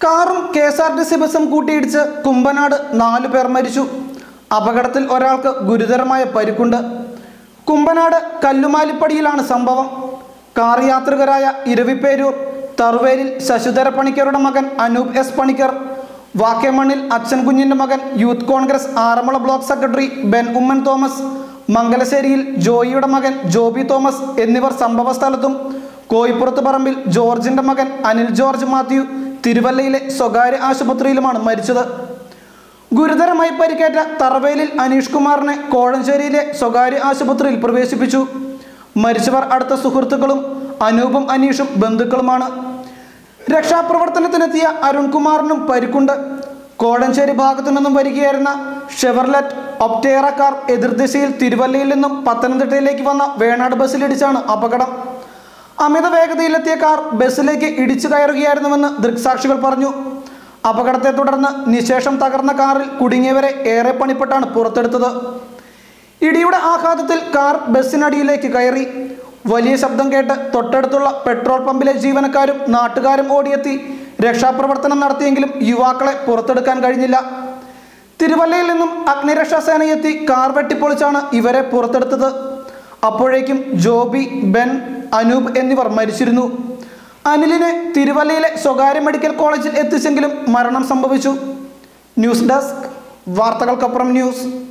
കാറും K S R T C ബസും കൂട്ടിയിടിച്ച് കുമ്പനാട് നാലു പേർ മരിച്ചു അപകടത്തിൽ ഒരാൾക്ക് ഗുരുതരമായ പരിക്കുണ്ട് കുമ്പനാട് കല്ലുമാലിപ്പടിയിലാണ് സംഭവം കാർ യാത്രികരായ ഇരവിപ്പേരൂർ തറുവേലിൽ ശശിധര പണിക്കരുടെ മകൻ അനൂപ് എസ് പണിക്കർ വാക്കേമണ്ണിൽ അച്ഛൻ കുഞ്ഞിൻ്റെ മകൻ youth Congress Aranmula block secretary Ben Oommen Thomas മംഗലശ്ശേരിയിൽ ജോയിയുടെ മകൻ ജോബി തോമസ് എന്നിവർ സംഭവ സ്ഥലത്തും കോയിപ്പുറത്ത് പറമ്പിൽ ജോർജിന്റെ മകൻ അനിൽ ജോർജ് മാത്യു തിരുവല്ലയിലെ സ്വകാര്യ ആശുപത്രിയിലുമാണ് മരിച്ചത് ഗുരുതരമായി പരിക്കേറ്റ തറവേലിൽ അനീഷ് കുമാറിനെ കോഴഞ്ചേരിയിലെ സ്വകാര്യ ആശുപത്രിയിൽ പ്രവേശിപ്പിച്ചു മരിച്ചവർ അടുത്ത സുഹൃത്തുക്കളും അനൂപും അനീഷും ബന്ധുക്കളുമാണ് രക്ഷാപ്രവർത്തനത്തിനെത്തിയ അരുൺകുമാറിനും പരിക്കുണ്ട് കോടഞ്ചേരി ഭാഗത്തു നിന്നും വരികയായിരുന്ന ഷെവർലെറ്റ് ഒപ്റ്റേറ കാർ എതിർദിശയിൽ തിരുവല്ലയിൽ നിന്നും പത്തനംതിട്ടയിലേക്ക് വന്ന വേണാട് ബസ്സിലിടിച്ചാണ് അപകടം അമിത വേഗതയിലെത്തിയ കാർ ബസ്സിലേക്ക് ഇടിച്ചു കയറുകയായിരുന്നുവെന്ന് ദൃക്സാക്ഷികൾ പറഞ്ഞു അപകടത്തെ തുടർന്ന് നിശേഷം തകർന്ന കാറിൽ കുടുങ്ങിയവരെ ഏറെ പണിപ്പെട്ടാണ് പുറത്തെടുത്തത് ഇടിയുടെ ആഘാതത്തിൽ കാർ ബസ്സിനടിയിലേക്ക് കയറി വലിയ ശബ്ദം കേട്ട് തൊട്ടടുത്തുള്ള പെട്രോൾ പമ്പിലെ ജീവനക്കാരും നാട്ടുകാരും ഓടിയെത്തി രക്ഷാപ്രവർത്തനം നടത്തിയെങ്കിലും യുവാക്കളെ പുറത്തെടുക്കാൻ കഴിഞ്ഞില്ല തിരുവല്ലയിൽ നിന്നും അഗ്നിരക്ഷാസേന എത്തി കാർ വെട്ടിപ്പൊളിച്ചാണ് ഇവരെ പുറത്തെടുത്തത് അപ്പോഴേക്കും ജോബി ബെൻ അനൂപ് എന്നിവർ മരിച്ചിരുന്നു അനിലിനെ തിരുവല്ലയിലെ സ്വകാര്യ മെഡിക്കൽ കോളേജിൽ എത്തിച്ചെങ്കിലും മരണം സംഭവിച്ചു ന്യൂസ് ഡെസ്ക് വാർത്തകൾക്കപ്പുറം ന്യൂസ്